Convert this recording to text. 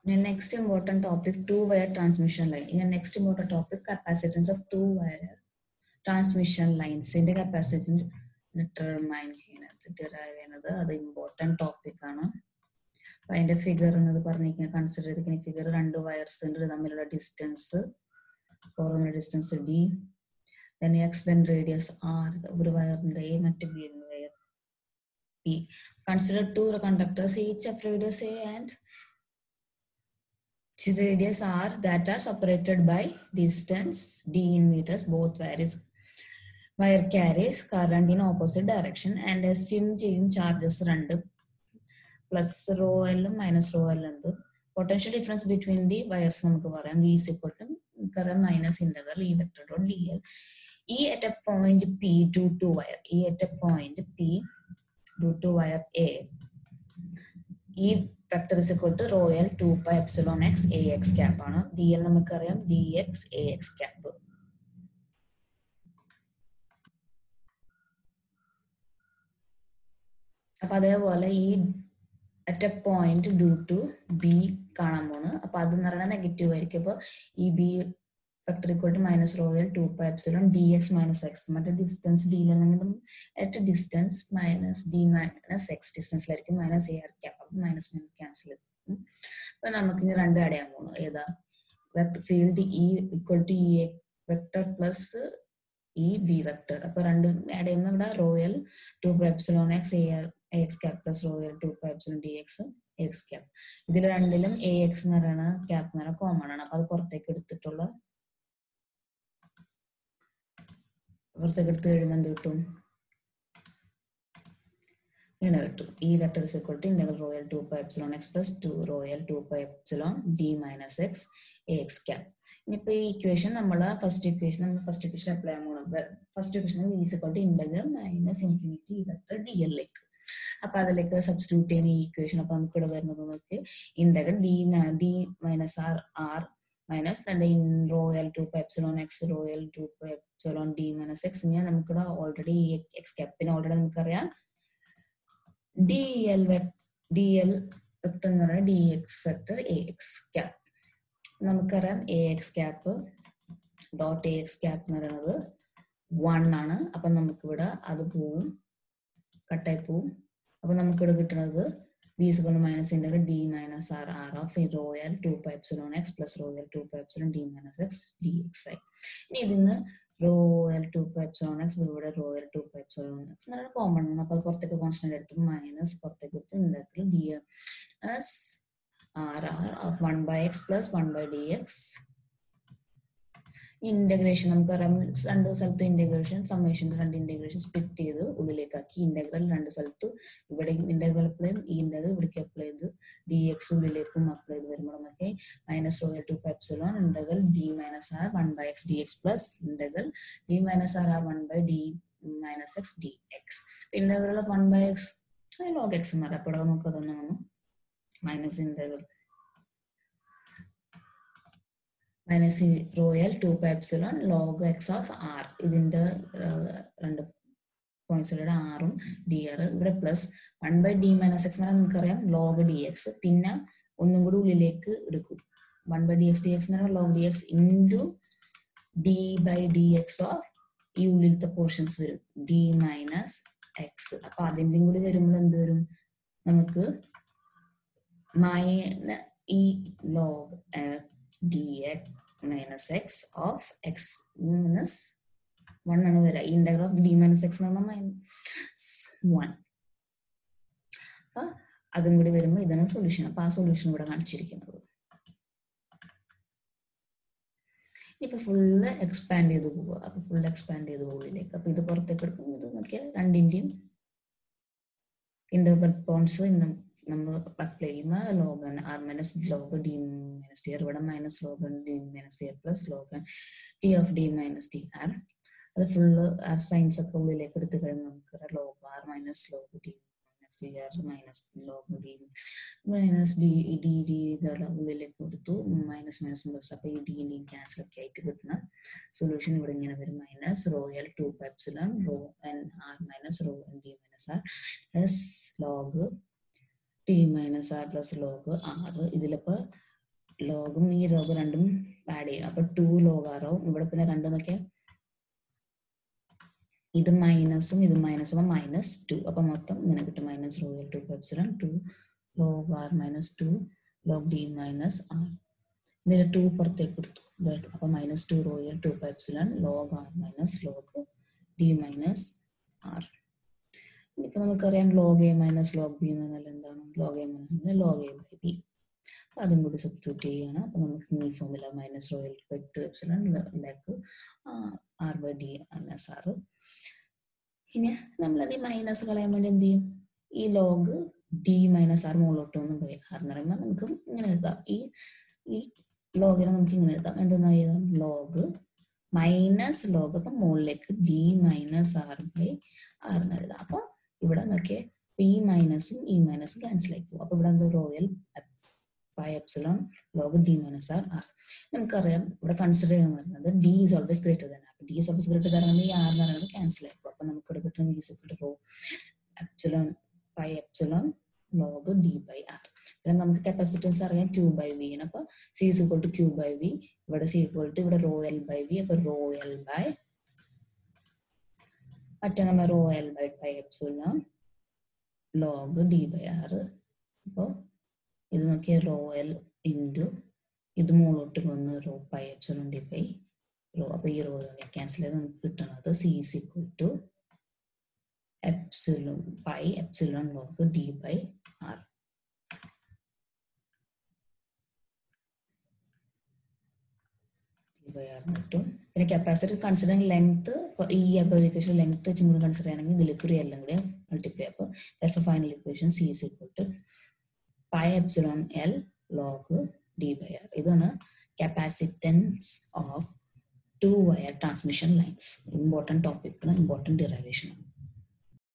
In next important topic, two-wire transmission line. In the next important topic, capacitance of two-wire transmission lines. ഇതിന്റെ capacitance determine ചെയ്യുന്നത് derive ചെയ്യുന്നത് അത് important topic ആണ് അപ്പൊ അതിന്റെ figure എന്നത് പറഞ്ഞിരിക്കുന്നത് കൺസിഡർ ചെയ്തിരിക്കുന്ന ഫിഗർ രണ്ട് വയർസ് ഉണ്ട് തമ്മിലുള്ള ഡിസ്റ്റൻസ് തമ്മിലുള്ള distance D then X then radius R ഒരു വയറിന്റെ എ മറ്റു B wire P consider two conductors each of radius A and radius r that are separated by distance d in meters both wires wire carries current in opposite direction and assume ചെയ്യും charges രണ്ട് plus rho എല്ലും minus rho L ഉണ്ട് potential difference between the wires നമുക്ക് പറയാം V is equal to കറം minus integral E vector dot D L E at A point P due to wire E at A point P due to wire A E vector is equal to rho L two pi epsilon X A X cap ആണ് D L നമുക്കറിയാം D X A X cap അപ്പൊ അതേപോലെ E at A point due to B കാണാൻ പോണ് അപ്പൊ അത് എന്ന് പറയുന്നത് നെഗറ്റീവ് ആയിരിക്കും അപ്പൊ E B vector equal to minus rho L two pi epsilon D X minus X മറ്റേ ഡിസ്റ്റൻസ് ഡിയിലാണെങ്കിലും at distance minus D minus X ഡിസ്റ്റൻസിലായിരിക്കും മൈനസ് എ ആർ ക്യാപ്പ് അപ്പൊ മൈനസ് മൈനസ് ക്യാൻസൽ ചെയ്യും അപ്പൊ നമുക്ക് ഇനി രണ്ട് അടയാൻ പോകണം ഏതാ field E equal to E vector plus E B vector അപ്പൊ രണ്ടും ആഡ് ചെയ്യുമ്പോൾ ഇവിടെ rho L two pi epsilon X A X cap plus rho L two pi epsilon D X X cap ഇതിൽ രണ്ടിലും എ എക്സ് എന്ന് പറയുന്ന ക്യാപ് എന്ന് പറയുന്നത് കോമൺ ആണ് അപ്പൊ അത് പുറത്തേക്ക് എടുത്തിട്ടുള്ള പുറത്തേക്ക് എടുത്ത് കഴിയുമ്പോൾ എന്ത് കിട്ടും ഇങ്ങനെ കിട്ടും E vector is equal to integral rho L two pi epsilon X plus two rho L two pi epsilon D minus X A X cap ഇനിയിപ്പോ ഈ ഇക്വേഷൻ നമ്മൾ ഫസ്റ്റ് ഇക്വേഷൻ നമ്മൾ ഫസ്റ്റ് ഇക്വേഷൻ അപ്ലൈ ചെയ്യാൻ പോകണം first equation V is equal to integral minus infinity E vector D എല്ലിലേക്ക് അപ്പൊ അതിലേക്ക് substitute ചെയ്യുന്ന ഈ ഇക്വേഷൻ അപ്പൊ നമുക്ക് ഇവിടെ വരുന്നത് നോക്കി integral D D minus R R minus തന്റെ in rho L two epsilon X rho L two epsilon D minus X ഞാൻ നമുക്കിവിടെ ഓൾറെഡി എക്സ് ക്യാപ്പിന് ഓൾറെഡി നമുക്കറിയാം ഡി എൽ ഡി എൽ എന്ന് പറയുന്നത് D X vector A X cap നമുക്കറിയാം A X cap dot A X cap എന്ന് പറയുന്നത് one ആണ് അപ്പൊ നമുക്കിവിടെ അത് പോവും കട്ടായി പോവും അപ്പൊ നമുക്കിവിടെ കിട്ടുന്നത് B is minus integral D minus R R of rho L two pi epsilon X plus rho L two pi epsilon D minus X D X ആയി ഇനി ഇതിന്ന് റോയൽ ടു പൈപ്സിലോൺ എക്സ് ഇവിടെ റോയൽ ടു പൈപ്സിലോൺ എക്സ് എന്ന് പറയുന്നത് കോമൺ ആണ് അപ്പൊ പുറത്തേക്ക് constant എടുത്ത് മൈനസ് പുറത്തേക്ക് എടുത്ത് integral D S R R of one by X plus one by D X integration നമുക്കറിയാം രണ്ട് സ്ഥലത്ത് ഇന്റഗ്രേഷൻ സമ്മേഷൻ രണ്ട് ഇന്റഗ്രേഷൻ സ്പ്ലിറ്റ് ചെയ്ത് ഉള്ളിലേക്കാക്കി ഇന്റഗ്രൽ രണ്ട് സ്ഥലത്ത് ഇവിടെ ഇന്റഗ്രൽ അപ്ലൈ ചെയ്യും ഈ ഇന്റഗ്രൽ ഇവിടേക്ക് അപ്ലൈ ചെയ്ത് ഡി എക്സ് ഉള്ളിലേക്കും അപ്ലൈ ചെയ്ത് വരുമ്പോൾ നമുക്ക് minus rho L two pi epsilon integral D minus R one by X D X plus integral D minus R R one by D minus X D X integral of one by X log X എന്ന് പറയാം അപ്പോൾ നമുക്ക് തന്നെ വന്നു minus integral minus rho L two pi epsilon log X of R ഇതിന്റെ രണ്ട് പോയിന്റ്സിലൂടെ ആറും ഡി ആർ ഇവിടെ plus one by D minus X എന്ന് പറഞ്ഞാൽ നമുക്കറിയാം ലോഗ് ഡി എക്സ് പിന്നെ ഒന്നും കൂടി ഉള്ളിലേക്ക് എടുക്കും one by D X D X എന്ന് പറയുമ്പോൾ log D X into D by D X of ഈ ഉള്ളിലത്തെ പോർഷൻസ് വരും ഡി മൈനസ് എക്സ് അപ്പൊ അതിൻ്റെയും കൂടി വരുമ്പോൾ എന്ത് വരും നമുക്ക് മൈന ഈ log dx minus x of x minus 1 ആണ് വരിക ഈ integral of D minus X എന്ന് പറഞ്ഞാൽ മൈനസ് വൺ അപ്പൊ അതും കൂടി വരുമ്പോൾ ഇതാണ് സൊല്യൂഷൻ അപ്പൊ ആ സൊല്യൂഷൻ ഇവിടെ കാണിച്ചിരിക്കുന്നത് ഇപ്പൊ ഫുള്ള് എക്സ്പാൻഡ് ചെയ്ത് പോവുക അപ്പൊ ഫുൾ എക്സ്പാൻഡ് ചെയ്ത് പോകുന്നിലേക്ക് അപ്പൊ ഇത് പുറത്തേക്ക് എടുക്കും ഇത് നോക്കിയാൽ രണ്ടിന്റെയും ഇന്റർവൽ പോൺസ് നമ്മൾ അപ്ലൈ ചെയ്യുമ്പോൾ log n R minus log D minus D R ഇവിടെ minus log n D minus D R plus log n T of D minus D R അത് ഫുള്ള് ആ സയൻസ് ഒക്കെ ഉള്ളിലേക്ക് എടുത്തു കഴിഞ്ഞാൽ നമുക്ക് log R minus log D minus D R minus log D minus D D D ഇതെല്ലാം ഉള്ളിലേക്ക് കൊടുത്തു മൈനസ് മൈനസ് പ്ലസ് അപ്പൊ ഈ ഡി ഡി ക്യാൻസൽ ഒക്കെ ആയിട്ട് കിട്ടുന്ന സൊല്യൂഷൻ ഇവിടെ ഇങ്ങനെ വരും minus rho L two pi epsilon rho N R minus rho N D minus R S log T minus R plus log ആറ് ഇതിലിപ്പോ ലോഗും ഈ ലോഗ് രണ്ടും ആഡ് ചെയ്യും അപ്പൊ ടു ലോഗ് ആറാവും ഇവിടെ പിന്നെ രണ്ടും നോക്കിയാൽ ഇത് മൈനസും ഇത് മൈനസും മൈനസ് ടു അപ്പൊ മൊത്തം ഇങ്ങനെ കിട്ടും minus rho L two epsilon two log R minus two log D minus R ഇതിൽ ടു പുറത്തേക്ക് എടുത്തു ഇതായിട്ട് അപ്പൊ minus two rho L two epsilon log R minus log D minus R ഇനിയിപ്പോ നമുക്കറിയാം log A minus log B എന്ന് പറഞ്ഞാൽ എന്താണ് log A minus log A by B അതും കൂടി സബ്സ്റ്റിറ്റ്യൂട്ട് ചെയ്യണം അപ്പൊ നമുക്ക് ഈ ഫോമില മൈനസ് റോയൽ ടു എപ്സിലോൺ ലേക്ക് R by D minus R ഇനി നമ്മളത് ഈ മൈനസ് കളയാൻ വേണ്ടി എന്ത് ചെയ്യും ഈ ലോഗ് ഡി മൈനസ് ആർ മുകളിലോട്ട് ഒന്ന് പോയി ആർ എന്ന് പറയുമ്പോൾ നമുക്ക് ഇങ്ങനെ എഴുതാം ഈ ഈ ലോഗിനെ നമുക്ക് ഇങ്ങനെ എഴുതാം എന്തെന്നാ എഴുതാം ലോഗ് മൈനസ് ലോഗ് അപ്പൊ മുകളിലേക്ക് D minus R by R എന്ന് എഴുതാം അപ്പൊ ഇവിടെ നോക്കിയേ ഈ മൈനസും ഈ മൈനസും ക്യാൻസൽ ആയി പോകും അപ്പൊ ഇവിടെ എന്ത് rho L by epsilon log D minus R R നമുക്കറിയാം ഇവിടെ കൺസിഡർ ചെയ്യുന്നത് പറയുന്നത് D is always greater than അപ്പൊ D is always greater than ഈ ആർ എന്ന് പറയുന്നത് ക്യാൻസൽ ആയി പോകും അപ്പൊ നമുക്ക് ഇവിടെ കിട്ടുന്ന is equal rho epsilon by epsilon log D by R പിന്നെ നമുക്ക് കപ്പാസിറ്റൻസ് അറിയാം ക്യൂ ബൈ വി ആണ് അപ്പൊ C is equal to Q by V ഇവിടെ സി ഇക്വൽ ടു ഇവിടെ റോ എൽ ബൈ വി അപ്പൊ റോ എൽ ബൈ മറ്റേ നമ്മൾ rho L by by epsilon log D by R അപ്പോൾ ഇത് നോക്കിയ റോ എൽ ഇൻറ്റു ഇത് മുകളിലോട്ട് വന്ന് rho pi epsilon D by rho അപ്പൊ ഈ റോ ക്യാൻസൽ ചെയ്ത് നമുക്ക് കിട്ടുന്നത് C is equal to epsilon pi epsilon log D by R D by R കിട്ടും പിന്നെ കപ്പാസിറ്റി കൺസിഡറിങ് ലെങ്ത് ഈ ഇക്വേഷൻ ലെങ്ത് വെച്ചും കൂടി കൺസിഡർ ചെയ്യണമെങ്കിൽ ഇതിലേക്ക് ഒരു എല്ലാം കൂടി മൾട്ടിപ്ലൈ അപ്പോൾ therefore final equation C is equal to pi epsilon L log D by R ഇതാണ് capacitance of two wire transmission lines important ടോപ്പിക്കിന് ഇമ്പോർട്ടൻറ്റ് ഡിറൈവേഷൻ ആണ്